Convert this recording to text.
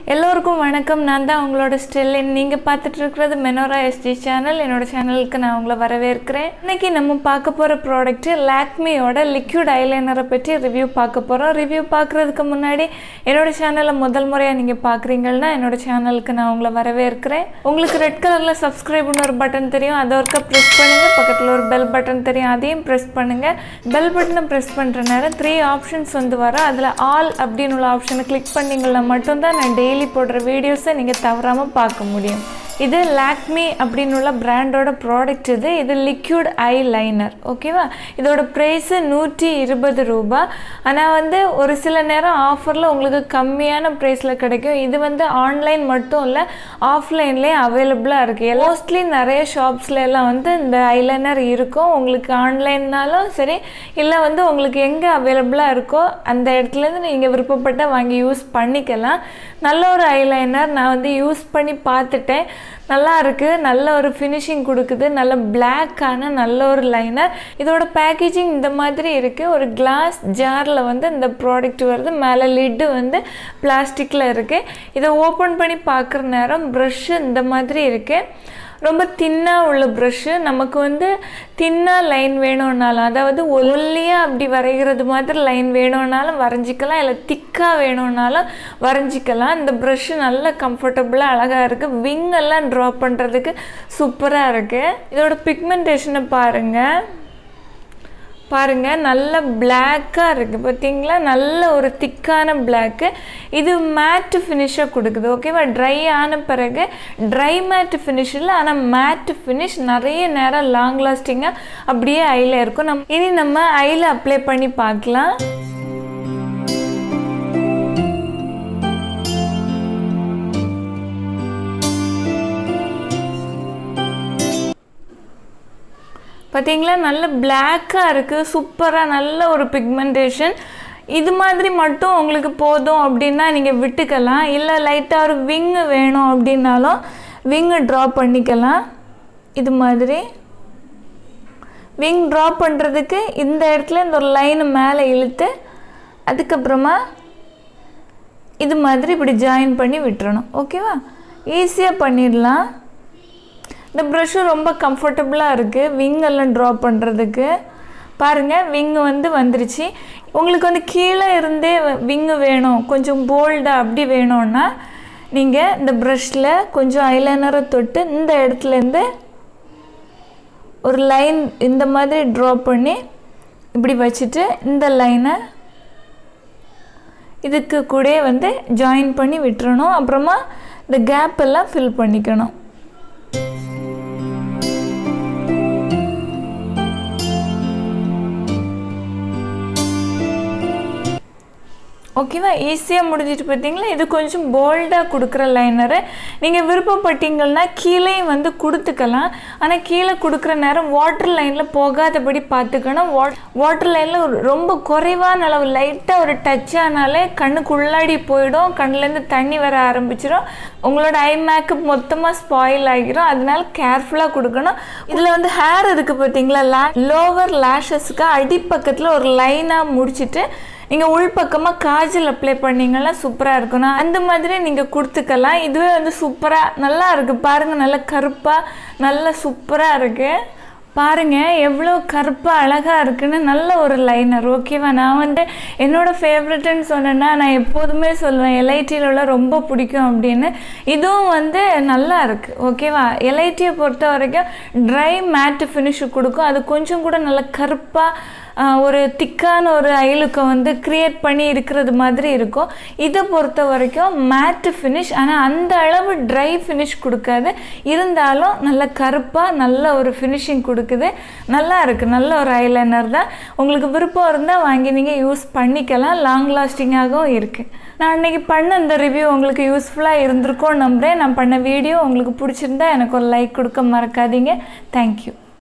எல்லோருக்கும் வணக்கம் நான் தான் உங்களோட ஸ்டெல்லின் நீங்கள் பார்த்துட்டு இருக்கிறது மெனோரா எஸ்டி சேனல் என்னோட சேனலுக்கு நான் உங்களை வரவேற்கிறேன் இன்னைக்கு நம்ம பார்க்க போகிற ப்ராடக்ட்டு லாக்மியோட லிக்விட் ஐலைனரை பற்றி ரிவ்யூ பார்க்க போகிறோம் ரிவ்யூ பார்க்குறதுக்கு முன்னாடி என்னோட சேனலை முதல் முறையாக நீங்கள் பார்க்குறீங்கன்னா என்னோட சேனலுக்கு நான் உங்களை வரவேற்கிறேன் உங்களுக்கு ரெட் கலரில் சப்ஸ்கிரைப்னு ஒரு பட்டன் தெரியும் அதை ஒருக்கா ப்ரெஸ் பண்ணுங்கள் பக்கத்தில் ஒரு பெல் பட்டன் தெரியும் அதையும் ப்ரெஸ் பண்ணுங்கள் பெல் பட்டனை ப்ரெஸ் பண்ணுற நேரம் த்ரீ ஆப்ஷன்ஸ் வந்து வரும் அதில் ஆல் அப்படின்னு உள்ள ஆப்ஷனை கிளிக் பண்ணிங்கன்னா மட்டும்தான் நான் டெய்லி போடுற வீடியோஸை நீங்கள் தவறாமல் பார்க்க முடியும் இது லாக்மி அப்படின்னு உள்ள பிராண்டோட ப்ராடக்ட் இது இது லிக்யூட் ஐ லைனர் ஓகேவா இதோட ப்ரைஸு நூற்றி இருபது ரூபா ஆனால் வந்து ஒரு சில நேரம் ஆஃபரில் உங்களுக்கு கம்மியான ப்ரைஸில் கிடைக்கும் இது வந்து ஆன்லைன் மட்டும் இல்லை ஆஃப்லைன்லேயும் அவைலபிளாக இருக்குது மோஸ்ட்லி நிறைய ஷாப்ஸ்ல எல்லாம் வந்து இந்த ஐலைனர் இருக்கும் உங்களுக்கு ஆன்லைன்னாலும் சரி இல்லை வந்து உங்களுக்கு எங்கே அவைலபிளாக இருக்கோ அந்த இடத்துலேருந்து நீங்கள் விருப்பப்பட்ட வாங்கி யூஸ் பண்ணிக்கலாம் நல்ல ஒரு ஐலைனர் நான் வந்து யூஸ் பண்ணி பார்த்துட்டேன் நல்லா இருக்குது நல்ல ஒரு ஃபினிஷிங் கொடுக்குது நல்ல பிளாக்கான நல்ல ஒரு லைனர் இதோட பேக்கேஜிங் இந்த மாதிரி இருக்குது ஒரு கிளாஸ் ஜாரில் வந்து இந்த ப்ராடக்ட் வருது மேலே லிட்டு வந்து பிளாஸ்டிக்கில் இருக்குது இதை ஓப்பன் பண்ணி பார்க்குற நேரம் ப்ரஷ்ஷு இந்த மாதிரி இருக்குது ரொம்ப தின்னாக உள்ள ப்ரஷ்ஷு நமக்கு வந்து தின்னாக லைன் வேணும்னாலும் அதாவது ஒல்லியாக அப்படி வரைகிறது மாதிரி லைன் வேணும்னாலும் வரைஞ்சிக்கலாம் இல்லை திக்காக வேணும்னாலும் வரைஞ்சிக்கலாம் இந்த ப்ரஷ்ஷு நல்ல கம்ஃபர்டபுளாக அழகாக இருக்குது விங் எல்லாம் ட்ரா பண்ணுறதுக்கு சூப்பராக இருக்குது இதோட பிக்மெண்டேஷனை பாருங்கள் பாருங்கள் நல்ல பிளாக்காக இருக்குது பார்த்தீங்களா நல்ல ஒரு திக்கான பிளாக்கு இது மேட்டு ஃபினிஷாக கொடுக்குது ஓகேவா ட்ரை ஆன பிறகு ட்ரை மேட்டு ஃபினிஷ் இல்லை ஆனால் மேட்டு ஃபினிஷ் நிறைய நேரம் லாங் லாஸ்டிங்காக அப்படியே ஐயில் இருக்கும் நம் இனி நம்ம ஐயில் அப்ளை பண்ணி பார்க்கலாம் பார்த்தீங்களா நல்ல பிளாக்காக இருக்குது சூப்பராக நல்ல ஒரு பிக்மெண்டேஷன் இது மாதிரி மட்டும் உங்களுக்கு போதும் அப்படின்னா நீங்கள் விட்டுக்கலாம் இல்லை லைட்டாக ஒரு விங்கு வேணும் அப்படின்னாலும் விங்கு ட்ரா பண்ணிக்கலாம் இது மாதிரி விங் ட்ரா பண்ணுறதுக்கு இந்த இடத்துல இந்த ஒரு லைன் மேலே இழுத்து அதுக்கப்புறமா இது மாதிரி இப்படி ஜாயின் பண்ணி விட்டுறணும் ஓகேவா ஈஸியாக பண்ணிடலாம் இந்த ப்ரஷ்ஷும் ரொம்ப கம்ஃபர்டபுளாக இருக்குது விங் எல்லாம் ட்ரா பண்ணுறதுக்கு பாருங்கள் விங்கு வந்து வந்துருச்சு உங்களுக்கு வந்து கீழே இருந்தே விங்கு வேணும் கொஞ்சம் போல்டாக அப்படி வேணும்னா நீங்கள் இந்த ப்ரஷ்ஷில் கொஞ்சம் ஐலைனரை தொட்டு இந்த இடத்துலேருந்து ஒரு லைன் இந்த மாதிரி ட்ரா பண்ணி இப்படி வச்சுட்டு இந்த லைனை இதுக்கு கூட வந்து ஜாயின் பண்ணி விட்டுறணும் அப்புறமா இந்த கேப் எல்லாம் ஃபில் பண்ணிக்கணும் ஓகேவா ஈஸியாக முடிஞ்சிட்டு பார்த்தீங்களா இது கொஞ்சம் போல்டாக கொடுக்குற லைனரு நீங்கள் விருப்பப்பட்டீங்கன்னா கீழேயும் வந்து கொடுத்துக்கலாம் ஆனால் கீழே கொடுக்குற நேரம் வாட்டர் லைனில் போகாதபடி பார்த்துக்கணும் வாட் வாட்டர் லைனில் ரொம்ப குறைவான அளவு லைட்டாக ஒரு டச் ஆனாலே கண்ணுக்குள்ளாடி போயிடும் கண்ணுலேருந்து தண்ணி வர ஆரம்பிச்சிடும் உங்களோட ஐ மேக்கப் மொத்தமாக ஸ்பாயில் ஆகிரும் அதனால கேர்ஃபுல்லாக கொடுக்கணும் இதில் வந்து ஹேர் இருக்குது பார்த்தீங்களா லே லோவர் லேஷஸ்க்கு அடிப்பக்கத்தில் ஒரு லைனாக முடிச்சுட்டு நீங்கள் உள்பக்கமாக காஜல் அப்ளை பண்ணிங்கன்னா சூப்பராக இருக்கும் நான் அந்த மாதிரி நீங்கள் கொடுத்துக்கலாம் இதுவே வந்து சூப்பராக நல்லா இருக்குது பாருங்கள் நல்லா கருப்பாக நல்லா சூப்பராக இருக்குது பாருங்கள் எவ்வளோ கருப்பாக அழகாக இருக்குன்னு நல்ல ஒரு லைனர் ஓகேவா நான் வந்து என்னோடய ஃபேவரட்டுன்னு சொன்னேன்னா நான் எப்போதுமே சொல்லுவேன் எல்ஐடியில் உள்ள ரொம்ப பிடிக்கும் அப்படின்னு இதுவும் வந்து நல்லா இருக்குது ஓகேவா எல்ஐடியை பொறுத்த வரைக்கும் ட்ரை மேட்டு ஃபினிஷ் கொடுக்கும் அது கொஞ்சம் கூட நல்லா கருப்பாக ஒரு திக்கான ஒரு ஐலுக்கை வந்து க்ரியேட் பண்ணி இருக்கிறது மாதிரி இருக்கும் இதை பொறுத்த வரைக்கும் மேட்டு ஃபினிஷ் ஆனால் அந்த அளவு ட்ரை ஃபினிஷ் கொடுக்காது இருந்தாலும் நல்ல கருப்பாக நல்ல ஒரு ஃபினிஷிங் கொடுக்குது நல்லா இருக்குது நல்ல ஒரு ஐலைனர் தான் உங்களுக்கு விருப்பம் இருந்தால் வாங்கி நீங்கள் யூஸ் பண்ணிக்கலாம் லாங் லாஸ்டிங்காகவும் இருக்குது நான் அன்றைக்கி பண்ண இந்த ரிவ்யூ உங்களுக்கு யூஸ்ஃபுல்லாக இருந்திருக்கோன்னு நம்புகிறேன் நான் பண்ண வீடியோ உங்களுக்கு பிடிச்சிருந்தா எனக்கு ஒரு லைக் கொடுக்க மறக்காதீங்க தேங்க்யூ